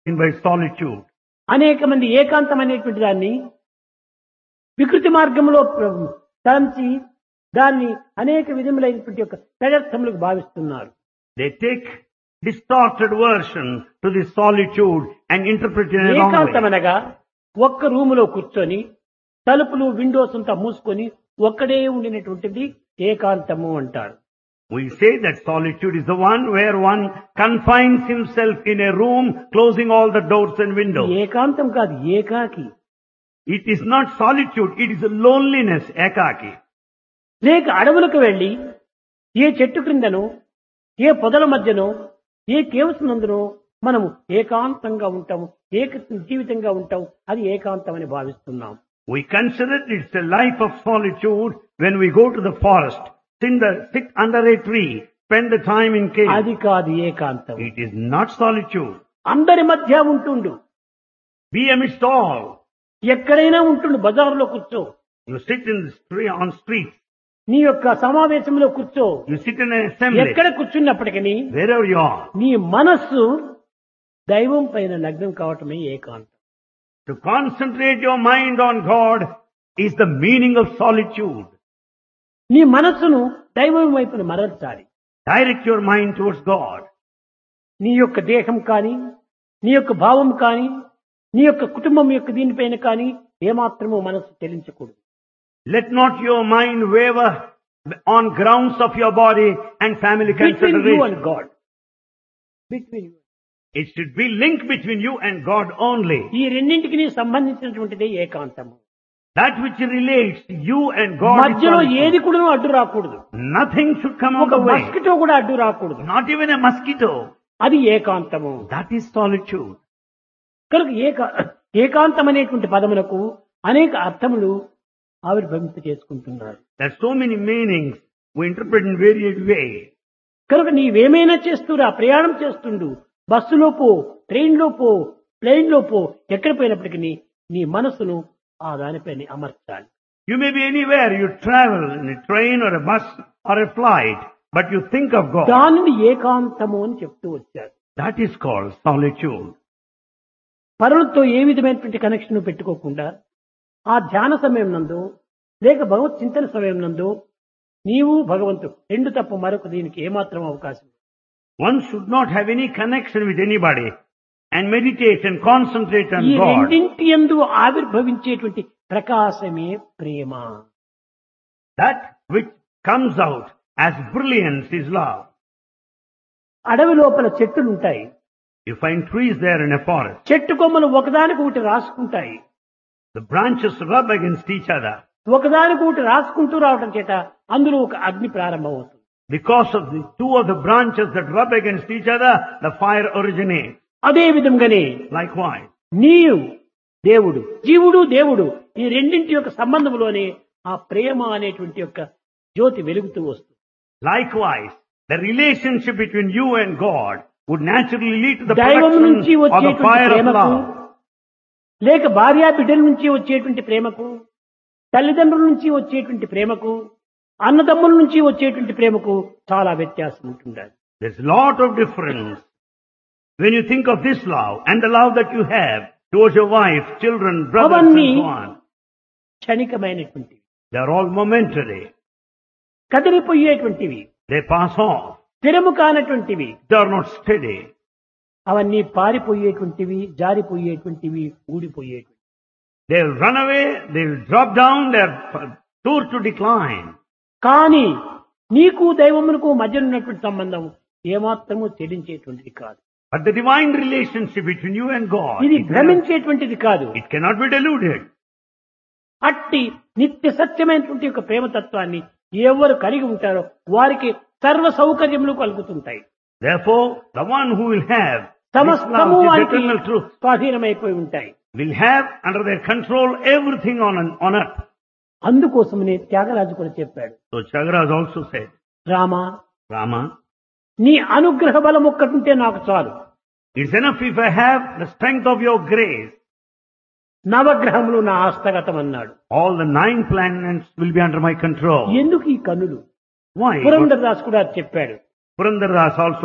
in by solitude. అనేక మంది ఏకాంతం అనేటువంటి దాన్ని వికృతి మార్గంలో ప్ర- తలంచి దాన్ని అనేక విధములైనటువంటి యొక్క పెడర్థములకు భావిస్తున్నారు They take distorted version to this solitude and interpret it in a wrong ఏకాంతం way. అనగా ఒక్క రూములో కూర్చొని తలుపులు విండోస్ అంతా మూసుకొని ఒక్కడే ఉండినటువంటిది ఏకాంతము అంటారు We say that solitude is the one where one confines himself in a room, closing all the doors and windows. ఏకాంతం కాదు ఏకాకి It is not solitude, it is a loneliness, ekaki. లేక అడవులకు వెళ్లి ఏ చెట్టు క్రిందనో ఏ పొదల మధ్యనో ఏ కేవ్స్ నందునో మనము ఏకాంతంగా ఉంటాము ఏక జీవితంగా ఉంటాం అది ఏకాంతం అని భావిస్తున్నాం We consider it's a life of solitude when we go to the forest, sit, the, sit under a tree, spend the time in cave. అది కాదు ఏకాంతం It is not solitude. అందరి మధ్య ఉంటుండు Be amidst all. ఎక్కడైనా ఉంటుండు బజారులో కూర్చో You sit in the street, on streets. నీ యొక్క సమావేశంలో కూర్చో You sit in an assembly. ఎక్కడ కూర్చున్నప్పటికీ Wherever you are. నీ మనస్సు దైవం పైన లగ్నం కావటమే ఏకాంతం To concentrate your mind on God is the meaning of solitude. నీ మనస్సును దైవం వైపున మరల్చాలి Direct your mind towards God. నీ యొక్క దేహం కానీ నీ యొక్క భావం కానీ నీ యొక్క కుటుంబం యొక్క దీనిపైన కానీ ఏమాత్రము మనస్సు చెల్లించకూడదు Let not your mind waver on grounds of your body and family between you consideration. And God between you It should be linked between you and God only. ఈ రెండింటికి సంబంధించినటువంటిదే ఏకాంతము That which relates you and God. is మధ్యలో solitude. ఏది కూడా అడ్డు రాకూడదు Nothing should come on ఒక the way. Mosquito కూడా అడ్డు రాకూడదు Not even a mosquito. అది ఏకాంతము That is solitude. కనుక ఏకా ఏకాంతం అనేటువంటి పదములకు అనేక అర్థములు ఆవిర్భవింప చేసుకుంటున్నారు There are so many meanings we interpret in various ways. కనుక నీవేమైనా చేస్తురా ప్రయాణం చేస్తుండు బస్సులో పో ట్రైన్లో పో ప్లేన్లో పో ఎక్కడ పోయినప్పటికీ నీ మనసును ఆ దానిపైన అమర్చాలి You may be anywhere. You travel in a train or a bus or a flight, but you think of God. దానిని ఏకాంతము అని చెప్తూ వచ్చారు That is called solitude. పరులతో ఏ విధమైనటువంటి కనెక్షన్ పెట్టుకోకుండా ఆ ధ్యాన సమయం నందు లేక భగవత్ చింతన సమయం నందు నీవు భగవంతుడు రెండు తప్ప మరొక దీనికి ఏమాత్రం అవకాశం లేదు. One should not have any connection with anybody and meditate and concentrate on ఈ God. రెండింటి ఎందు ఆవిర్భవించేటువంటి ప్రకాశమే ప్రేమ That which comes out as brilliance is love. అడవి లోపల చెట్టులు ఉంటాయి You find trees there in a forest. చెట్టు కొమ్మలు ఒకదానికి ఒకటి రాసుకుంటాయి The branches rub against each other. ఒకదానికి ఒకటి రాసుకుంటూ రావడం చేత అందులో ఒక అగ్ని ప్రారంభమవుతుంది Because of the two of the branches that rub against each other, the fire originates. అదే విధంగానే Likewise, నీవు దేవుడు జీవుడు దేవుడు ఈ రెండింటి యొక్క సంబంధంలోనే ఆ ప్రేమ అనేటువంటి యొక్క జ్యోతి వెలుగుతూ వస్తుంది likewise, the relationship between you and God would naturally lead to the దైవం నుంచి production of the వచ్చేటువంటి fire of ప్రేమకు love. లేక భార్యా బిడ్డల నుంచి వచ్చేటువంటి ప్రేమకు తల్లిదండ్రుల నుంచి వచ్చేటువంటి ప్రేమకు అన్నదమ్ముల నుంచి వచ్చేటువంటి ప్రేమకు చాలా వ్యత్యాసం ఉంటుంది There's a lot of difference when you think of this love and the love that you have towards your wife, children, brothers అవన్నీ and so on. క్షణికమైనటువంటివి They're all momentary. కదిలిపోయేటువంటివి They pass off. స్థిరము కానటువంటివి They're not steady. అవన్నీ పారిపోయేటువంటివి జారిపోయేటువంటివి ఊడిపోయేటువంటివి They'll run away, they'll drop down, they're sure to decline. కానీ నీకు దైవమునకు మధ్య ఉన్నటువంటి సంబంధం ఏమాత్రము చెల్లించేటువంటిది కాదు But the divine relationship between you and God, ఇది it cannot, భ్రమించేటువంటిది కాదు it cannot be deluded. అట్టి నిత్య సత్యమైనటువంటి యొక్క ప్రేమతత్వాన్ని ఎవరు కలిగి ఉంటారో వారికి సర్వ సౌకర్యములు కలుగుతుంటాయి Therefore, the one who will have this సమస్తము love, this వారికి eternal truth, స్వాధీనమైపోయి ఉంటాయి will have under their control everything on, on earth. అందుకోసమనే త్యాగరాజు కూడా చెప్పాడు So Chagraj also said, Rama Rama, నీ అనుగ్రహ బలం ఒక్కటుంటే నాకు చాలు it's enough if I have the strength of your grace. నవగ్రహములు నా హస్తగతం అన్నాడు All the nine planets will be under my control. ఎందుకు ఈ కన్నులు Why? పురంధర్ దాస్ కూడా చెప్పాడు Purandaras also